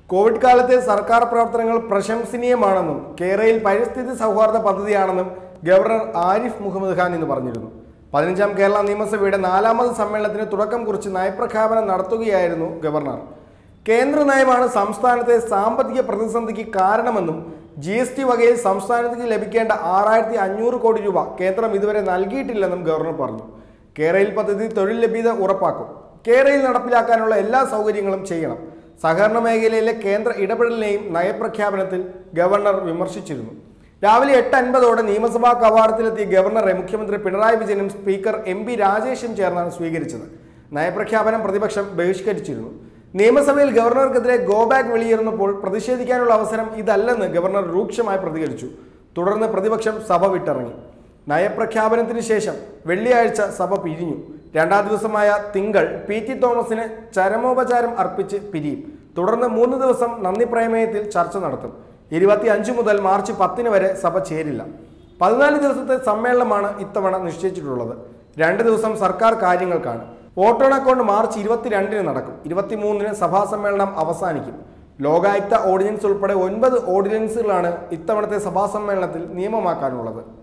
Covid കാലത്തെ സർക്കാർ പ്രവർത്തനങ്ങൾ പ്രശംസനീയമാണെന്നും കേരളയിൽ പരിസ്ഥിതി സൗഹാർദ്ദ പദ്ധതിയാണെന്നും ഗവർണർ ആരിഫ് മുഹമ്മദ് ഖാൻ ഇന്ന് പറഞ്ഞിരുന്നു പതിനഞ്ചാം കേരള നിയമസഭയുടെ നാലാമത് സമ്മേളനത്തിന് തുടക്കം കുറിച്ച് നയപ്രഖ്യാപനം നടത്തുകയായിരുന്നു ഗവർണർ കേന്ദ്ര നയമാണ് സംസ്ഥാനത്തെ സാമ്പത്തിക പ്രതിസന്ധിക്ക് കാരണമെന്നും ജി എസ് ടി വകയിൽ സംസ്ഥാനത്തേക്ക് ലഭിക്കേണ്ട ആറായിരത്തി അഞ്ഞൂറ് കോടി രൂപ കേന്ദ്രം ഇതുവരെ നൽകിയിട്ടില്ലെന്നും ഗവർണർ പറഞ്ഞു കേരളയിൽ പദ്ധതി തൊഴിൽ ലഭ്യത ഉറപ്പാക്കും കേരളയിൽ നടപ്പിലാക്കാനുള്ള എല്ലാ സൗകര്യങ്ങളും ചെയ്യണം സഹകരണ മേഖലയിലെ കേന്ദ്ര ഇടപെടലിനെയും നയപ്രഖ്യാപനത്തിൽ ഗവർണർ വിമർശിച്ചിരുന്നു രാവിലെ എട്ട് അൻപതോടെ നിയമസഭാ കവാടത്തിലെത്തിയ ഗവർണറെ മുഖ്യമന്ത്രി പിണറായി വിജയനും സ്പീക്കർ എം പി രാജേഷും ചേർന്നാണ് സ്വീകരിച്ചത് നയപ്രഖ്യാപനം പ്രതിപക്ഷം ബഹിഷ്കരിച്ചിരുന്നു നിയമസഭയിൽ ഗവർണർക്കെതിരെ ഗോ ബാക്ക് വെളിയേറുന്നപ്പോൾ പ്രതിഷേധിക്കാനുള്ള അവസരം ഇതല്ലെന്ന് ഗവർണർ രൂക്ഷമായി പ്രതികരിച്ചു തുടർന്ന് പ്രതിപക്ഷം സഭ വിട്ടിറങ്ങി നയപ്രഖ്യാപനത്തിന് ശേഷം വെള്ളിയാഴ്ച സഭ പിരിഞ്ഞു രണ്ടാം ദിവസമായ തിങ്കൾ പി ടി തോമസിന് ചരമോപചാരം അർപ്പിച്ച് പിരിയും തുടർന്ന് മൂന്ന് ദിവസം നന്ദി പ്രമേയത്തിൽ ചർച്ച നടത്തും ഇരുപത്തി അഞ്ച് മുതൽ മാർച്ച് പത്തിന് വരെ സഭ ചേരില്ല പതിനാല് ദിവസത്തെ സമ്മേളനമാണ് ഇത്തവണ നിശ്ചയിച്ചിട്ടുള്ളത് രണ്ട് ദിവസം സർക്കാർ കാര്യങ്ങൾക്കാണ് വോട്ടോൺ അക്കൗണ്ട് മാർച്ച് ഇരുപത്തിരണ്ടിന് നടക്കും ഇരുപത്തിമൂന്നിന് സഭാ സമ്മേളനം അവസാനിക്കും ലോകായുക്ത ഓർഡിനൻസ് ഉൾപ്പെടെ ഒൻപത് ഓർഡിനൻസുകളാണ് ഇത്തവണത്തെ സഭാ സമ്മേളനത്തിൽ നിയമമാക്കാനുള്ളത്